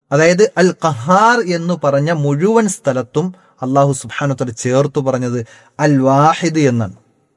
അതായത് അൽ ഖഹാർ എന്ന് പറഞ്ഞ മുഴുവൻ സ്ഥലത്തും അള്ളാഹു സുബാനുത്തല ചേർത്തു പറഞ്ഞത് അൽ വാഹിദ് എന്നാണ്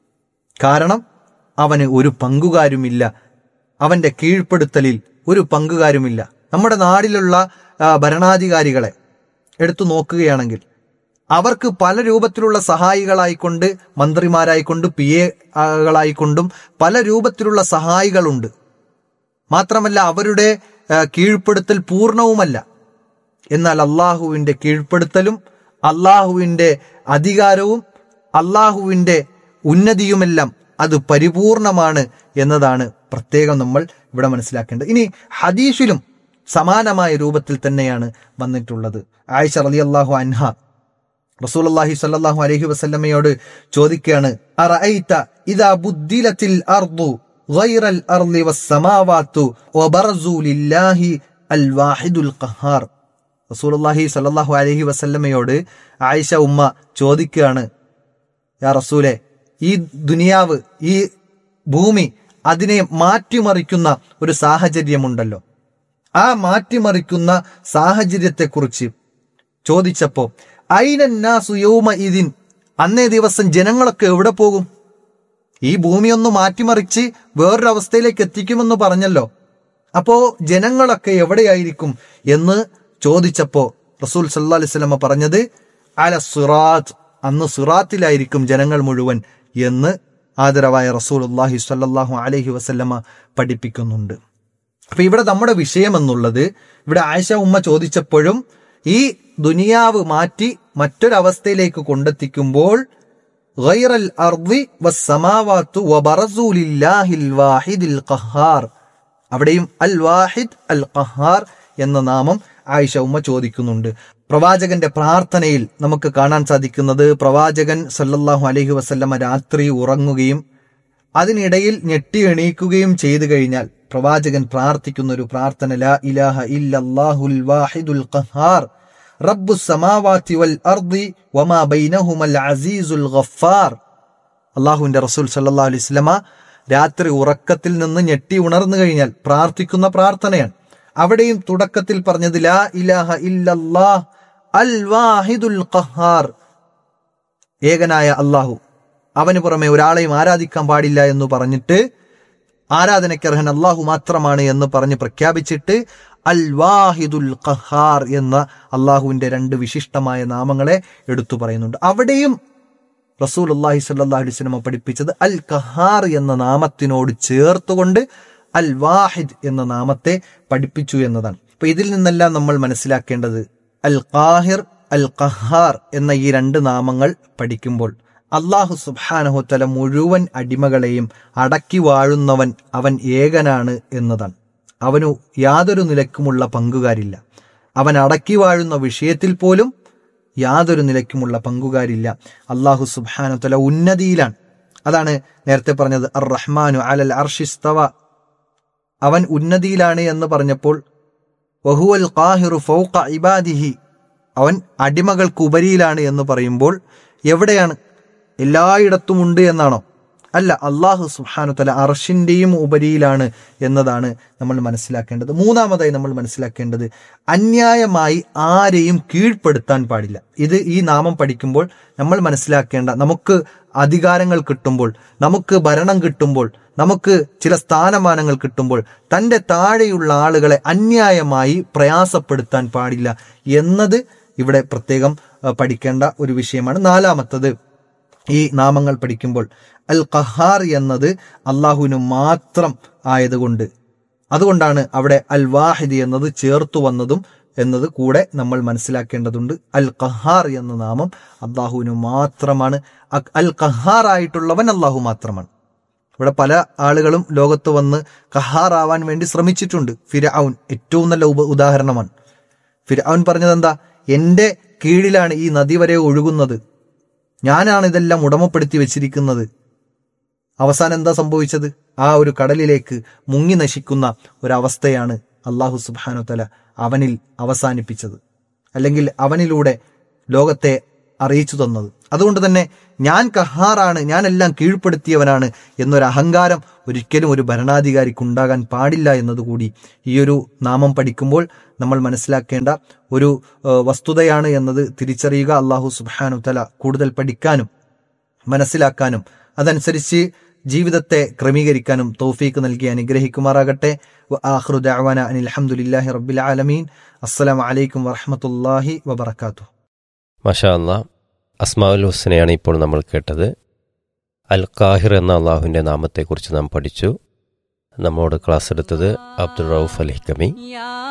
കാരണം അവന് ഒരു പങ്കുകാരുമില്ല അവന്റെ കീഴ്പ്പെടുത്തലിൽ ഒരു പങ്കുകാരുമില്ല നമ്മുടെ നാടിലുള്ള ആ, ഭരണാധികാരികളെ എടുത്തു നോക്കുകയാണെങ്കിൽ അവർക്ക് പല രൂപത്തിലുള്ള സഹായികളായിക്കൊണ്ട് മന്ത്രിമാരായിക്കൊണ്ട് പി എകളായിക്കൊണ്ടും പല രൂപത്തിലുള്ള സഹായികളുണ്ട് മാത്രമല്ല അവരുടെ ആ, കീഴ്പ്പെടുത്തൽ പൂർണ്ണവുമല്ല എന്നാൽ അള്ളാഹുവിന്റെ കീഴ്പ്പെടുത്തലും അള്ളാഹുവിന്റെ അധികാരവും അള്ളാഹുവിന്റെ ഉന്നതിയുമെല്ലാം അത് പരിപൂർണമാണ് എന്നതാണ് പ്രത്യേകം നമ്മൾ ഇവിടെ മനസ്സിലാക്കേണ്ടത് ഇനി ഹദീഷിലും സമാനമായ രൂപത്തിൽ തന്നെയാണ് വന്നിട്ടുള്ളത് ആയിഷ റലി അള്ളാഹു അൻഹ റസൂലുള്ളാഹി സ്വല്ലല്ലാഹു അലൈഹി വസല്ലമയോട് ചോദിക്കുകയാണ് അറഅയ്ത ഇദാ ബുദ്ദിലത്തിൽ അർദു ഗൈറൽ അർളി വസ്സമാവാത്തു വബറസു ലില്ലാഹി അൽ വാഹിദുൽ ഖഹാർ റസൂലുള്ളാഹി സ്വല്ലല്ലാഹു അലൈഹി വസല്ലമയോട് ആയിഷ ഉമ്മ ചോദിക്കുകയാണ് യാ റസൂലെ ഈ ദുനിയാവ് ഈ ഭൂമി അതിനെ മാറ്റിമറിക്കുന്ന ഒരു സാഹചര്യമുണ്ടല്ലോ ആ മാറ്റിമറിക്കുന്ന സാഹചര്യത്തെക്കുറിച്ച് ചോദിച്ചപ്പോ ഐനന്നാസു യൗമ ഇതിൻ അന്നേ ദിവസം ജനങ്ങളൊക്കെ എവിടെ പോകും ഈ ഭൂമി ഒന്ന് മാറ്റിമറിച്ച് വേറൊരു അവസ്ഥയിലേക്ക് എത്തിക്കുമെന്ന് പറഞ്ഞല്ലോ അപ്പോ ജനങ്ങളൊക്കെ എവിടെയായിരിക്കും എന്ന് ചോദിച്ചപ്പോ റസൂൽ സല്ലാ അലൈഹി സ്വലമ പറഞ്ഞത് അല സുറാത്ത് അന്ന് സുറാത്തിലായിരിക്കും ജനങ്ങൾ മുഴുവൻ എന്ന് ആദരവായ റസൂൽ അള്ളാഹി സ്വല്ലല്ലാഹു അലൈഹി വസല്ലമ പഠിപ്പിക്കുന്നുണ്ട് അപ്പൊ ഇവിടെ നമ്മുടെ വിഷയം എന്നുള്ളത് ഇവിടെ ആയിഷ ഉമ്മ ചോദിച്ചപ്പോഴും ഈ ദുനിയാവ് മാറ്റി മറ്റൊരവസ്ഥയിലേക്ക് കൊണ്ടെത്തിക്കുമ്പോൾ ഗൈറൽ അർദി വസ്സമാവാത്തു വബറസു ലില്ലാഹിൽ വാഹിദിൽ ഖഹാർ അവിടെയും അൽ വാഹിദ് അൽ ഖഹാർ എന്ന നാമം ആയിഷ ഉമ്മ ചോദിക്കുന്നുണ്ട് പ്രവാചകന്റെ പ്രാർത്ഥനയിൽ നമുക്ക് കാണാൻ സാധിക്കുന്നത് പ്രവാചകൻ സല്ലല്ലാഹു അലൈഹി വസല്ലമ രാത്രി ഉറങ്ങുകയും അതിനിടയിൽ ഞെട്ടി എണീക്കുകയും ചെയ്തു കഴിഞ്ഞാൽ പ്രവാചകൻ പ്രാർത്ഥിക്കുന്ന ഒരു പ്രാർത്ഥന ലാ ഇലാഹ ഇല്ലല്ലാഹുൽ വാഹിദുൽ ഖഹാർ റബ്ബു സമാവാതി വൽ അർദി വമാ ബൈനഹുമൽ അസീസുൽ ഗഫാർ അള്ളാഹുവിന്റെ റസൂൽ സല്ലല്ലാഹു അലൈഹി വസല്ലമ രാത്രി ഉറക്കത്തിൽ നിന്ന് ഞെട്ടി ഉണർന്നു കഴിഞ്ഞാൽ പ്രാർത്ഥിക്കുന്ന പ്രാർത്ഥനയാണ് അവിടെയും തുടക്കത്തിൽ പറഞ്ഞത് ലാ ഇലാഹ ഇല്ലല്ലാഹ് അൽ വാഹിദുൽ ഖഹാർ ഏകനായ അള്ളാഹു അവന് പുറമെ ഒരാളെയും ആരാധിക്കാൻ പാടില്ല എന്ന് പറഞ്ഞിട്ട് ആരാധനയ്ക്കർഹൻ അള്ളാഹു മാത്രമാണ് എന്ന് പറഞ്ഞ് പ്രഖ്യാപിച്ചിട്ട് അൽ വാഹിദുൽ ഖഹാർ എന്ന അള്ളാഹുവിന്റെ രണ്ട് വിശിഷ്ടമായ നാമങ്ങളെ എടുത്തു പറയുന്നുണ്ട് അവിടെയും റസൂൽ അള്ളാഹി സല്ലാ അലിസ്ലമ പഠിപ്പിച്ചത് അൽ ഖഹാർ എന്ന നാമത്തിനോട് ചേർത്തുകൊണ്ട് അൽ വാഹിദ് എന്ന നാമത്തെ പഠിപ്പിച്ചു എന്നതാണ് അപ്പൊ ഇതിൽ നിന്നെല്ലാം നമ്മൾ മനസ്സിലാക്കേണ്ടത് അൽ ഖാഹിർ അൽ ഖഹാർ എന്ന ഈ രണ്ട് നാമങ്ങൾ പഠിക്കുമ്പോൾ അള്ളാഹു സുബാനഹുത്തല മുഴുവൻ അടിമകളെയും അടക്കി വാഴുന്നവൻ അവൻ ഏകനാണ് എന്നതാണ് അവനു യാതൊരു നിലക്കുമുള്ള പങ്കുകാരില്ല അവൻ അടക്കി വാഴുന്ന വിഷയത്തിൽ പോലും യാതൊരു നിലയ്ക്കുമുള്ള പങ്കുകാരില്ല അള്ളാഹു സുബാനുത്തല ഉന്നതിയിലാണ് അതാണ് നേരത്തെ പറഞ്ഞത് അർ റഹ്മാനു അലൽ അർഷിസ്തവ അവൻ ഉന്നതിയിലാണ് എന്ന് പറഞ്ഞപ്പോൾ വഹുവൽ ഖാഹിറു ഫൗഖ ഇബാദിഹി അവൻ അടിമകൾക്ക് ഉപരിയിലാണ് എന്ന് പറയുമ്പോൾ എവിടെയാണ് എല്ലായിടത്തും ഉണ്ട് എന്നാണോ അല്ല അള്ളാഹു സുഹാനു തല അർഷിന്റെയും ഉപരിയിലാണ് എന്നതാണ് നമ്മൾ മനസ്സിലാക്കേണ്ടത് മൂന്നാമതായി നമ്മൾ മനസ്സിലാക്കേണ്ടത് അന്യായമായി ആരെയും കീഴ്പ്പെടുത്താൻ പാടില്ല ഇത് ഈ നാമം പഠിക്കുമ്പോൾ നമ്മൾ മനസ്സിലാക്കേണ്ട നമുക്ക് അധികാരങ്ങൾ കിട്ടുമ്പോൾ നമുക്ക് ഭരണം കിട്ടുമ്പോൾ നമുക്ക് ചില സ്ഥാനമാനങ്ങൾ കിട്ടുമ്പോൾ തന്റെ താഴെയുള്ള ആളുകളെ അന്യായമായി പ്രയാസപ്പെടുത്താൻ പാടില്ല എന്നത് ഇവിടെ പ്രത്യേകം അഹ്, പഠിക്കേണ്ട ഒരു വിഷയമാണ് നാലാമത്തത് ഈ നാമങ്ങൾ പഠിക്കുമ്പോൾ അൽ ഖഹാർ എന്നത് അള്ളാഹുവിന് മാത്രം ആയതുകൊണ്ട് അതുകൊണ്ടാണ് അവിടെ അൽ വാഹിദ് എന്നത് ചേർത്തു വന്നതും എന്നത് കൂടെ നമ്മൾ മനസ്സിലാക്കേണ്ടതുണ്ട് അൽ ഖഹാർ എന്ന നാമം അള്ളാഹുവിന് മാത്രമാണ് അ- അൽ ഖഹാർ ആയിട്ടുള്ളവൻ അള്ളാഹു മാത്രമാണ് ഇവിടെ പല ആളുകളും ലോകത്ത് വന്ന് ഖഹാറാവാൻ വേണ്ടി ശ്രമിച്ചിട്ടുണ്ട് ഫിരഔൻ ഏറ്റവും നല്ല ഉപ ഉദാഹരണമാണ് ഫിരഔൻ പറഞ്ഞത് എന്താ എന്റെ കീഴിലാണ് ഈ നദി വരെ ഒഴുകുന്നത് ഞാനാണ് ഇതെല്ലാം ഉടമപ്പെടുത്തി വെച്ചിരിക്കുന്നത് അവസാനം എന്താ സംഭവിച്ചത് ആ ഒരു കടലിലേക്ക് മുങ്ങി നശിക്കുന്ന ഒരവസ്ഥയാണ് അള്ളാഹു സുബാനു തല അവനിൽ അവസാനിപ്പിച്ചത് അല്ലെങ്കിൽ അവനിലൂടെ ലോകത്തെ അറിയിച്ചു തന്നത് അതുകൊണ്ട് തന്നെ ഞാൻ കഹാറാണ് ഞാനെല്ലാം കീഴ്പ്പെടുത്തിയവനാണ് എന്നൊരു അഹങ്കാരം ഒരിക്കലും ഒരു ഭരണാധികാരിക്ക് ഉണ്ടാകാൻ പാടില്ല എന്നതുകൂടി ഈ ഒരു നാമം പഠിക്കുമ്പോൾ നമ്മൾ മനസ്സിലാക്കേണ്ട ഒരു ഏഹ്, വസ്തുതയാണ് എന്നത് തിരിച്ചറിയുക അള്ളാഹു സുബാനു തല കൂടുതൽ പഠിക്കാനും മനസ്സിലാക്കാനും അതനുസരിച്ച് ജീവിതത്തെ ക്രമീകരിക്കാനും തൗഫീക്ക് നൽകി അനുഗ്രഹിക്കുമാറാകട്ടെ ആഹ്റു ദഅവാന അനിൽ അൽഹംദുലില്ലാഹി റബ്ബിൽ ആലമീൻ അസ്സലാമു അലൈക്കും വറഹ്മത്തുള്ളാഹി വബറകാതുഹു മഷാ അല്ലാ അസ്മാഉൽ ഹുസനെയാണ് ഇപ്പോൾ നമ്മൾ കേട്ടത് അൽ കാഹിർ എന്ന അള്ളാഹുവിൻ്റെ നാമത്തെക്കുറിച്ച് നാം പഠിച്ചു നമ്മോട് ക്ലാസ് എടുത്തത് അബ്ദുൾ റൌഫ് അൽ ഹിക്കമി يا